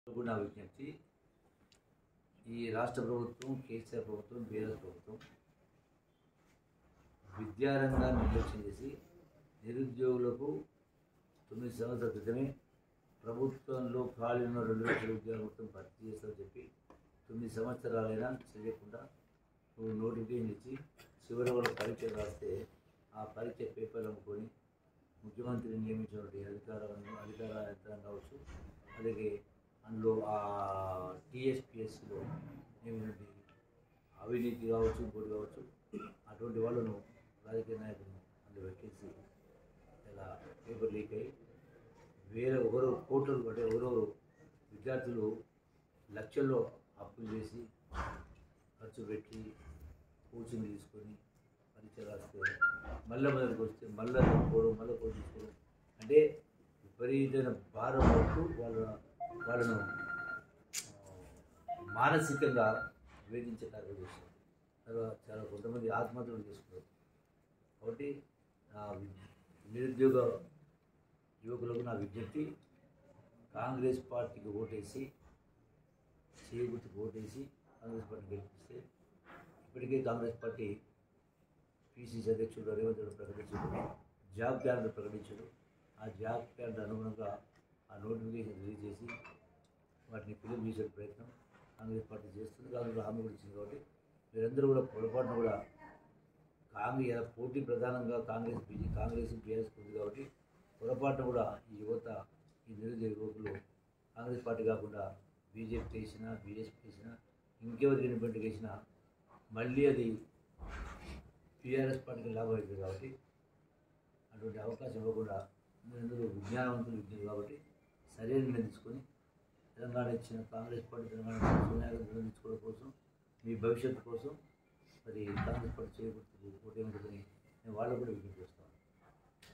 కూడా నా విజ్ఞప్తి ఈ రాష్ట్ర ప్రభుత్వం కేసీఆర్ ప్రభుత్వం బీఆర్ఎస్ ప్రభుత్వం విద్యారంగాన్ని నిర్లక్ష్యం చేసి నిరుద్యోగులకు తొమ్మిది సంవత్సరాల క్రితమే ప్రభుత్వంలో ఖాళీ ఉన్న రెండు లక్షల ఉద్యోగాలు మొత్తం భర్తీ చేస్తామని చెప్పి తొమ్మిది సంవత్సరాలైనా చేయకుండా నువ్వు నోటిఫికేషన్ ఇచ్చి చివరి వరకు పరీక్ష రాస్తే ఆ పరీక్ష పేపర్లు అమ్ముకొని ముఖ్యమంత్రి నియమించినటువంటి అధికారాలను అధికార యంత్రం కావచ్చు అలాగే అందులో ఆ టీఎస్పిఎస్సిలో నియమించినటువంటి అవినీతి కావచ్చు ఇంకోటి కావచ్చు అటువంటి వాళ్ళను రాజకీయ నాయకులను అందులో పెట్టేసి ఇలా పేపర్ లీక్ అయ్యి వేరే ఒకరు కోట్లు అంటే ఎవరెవరు విద్యార్థులు లక్షల్లో అప్పులు చేసి ఖర్చు పెట్టి కోచింగ్ తీసుకొని పరీక్ష రాస్తే మళ్ళీ మొదటికి వస్తే మళ్ళీ చదువుకోవడం మళ్ళీ కోచింగ్ తీసుకోవడం అంటే విపరీతమైన భారం పడుతూ వాళ్ళ వాళ్ళను ఆ, మానసికంగా వేధించే కార్యక్రమం చేస్తారు తర్వాత చాలా కొంతమంది ఆత్మహత్యలు చేసుకున్నారు కాబట్టి నా వి- నిరుద్యోగ యువకులకు నా విజ్ఞప్తి కాంగ్రెస్ పార్టీకి ఓటేసి చేయగుర్తుకు ఓటేసి కాంగ్రెస్ పార్టీ గెలిపిస్తే ఇప్పటికే కాంగ్రెస్ పార్టీ పిసిసి అధ్యక్షుడు రేవంత్ రెడ్డి ప్రకటించాడు జాబ్ క్యాలెండర్ ప్రకటించాడు ఆ జాబ్ క్యాలెండర్ అనుగుణంగా ఆ నోటిఫికేషన్ రిలీజ్ చేసి వాటిని ఫిలిం చేసే ప్రయత్నం కాంగ్రెస్ పార్టీ చేస్తుంది కాంగ్రెస్ హామీ కూడా ఇచ్చింది కాబట్టి మీరందరూ కూడా పొరపాటున కూడా కాంగ్రెస్ పోటీ ప్రధానంగా కాంగ్రెస్ బీజే కాంగ్రెస్ బీఆర్ఎస్ ఉంది కాబట్టి పొరపాటున కూడా ఈ యువత ఈ నిరుద్యోగ యువకులు కాంగ్రెస్ పార్టీ కాకుండా బీజేపీ చేసినా బీఎస్పీ చేసినా ఇంకెవరికి ఇండిపెండెంట్ చేసినా మళ్ళీ అది టీఆర్ఎస్ పార్టీకి లాభం అవుతుంది కాబట్టి అటువంటి అవకాశం ఇవ్వకుండా మీరందరూ విజ్ఞానవంతులు విజ్ఞానం కాబట్టి సరైన నిర్ణయం తీసుకొని తెలంగాణ ఇచ్చిన కాంగ్రెస్ పార్టీ తెలంగాణ ఇచ్చిన సోనియా గాంధీ నిర్ణయం తీసుకోవడం కోసం మీ భవిష్యత్తు కోసం మరి కాంగ్రెస్ పార్టీ చేయకూడదు ఓటేమిటని నేను వాళ్ళకు కూడా విజ్ఞప్తి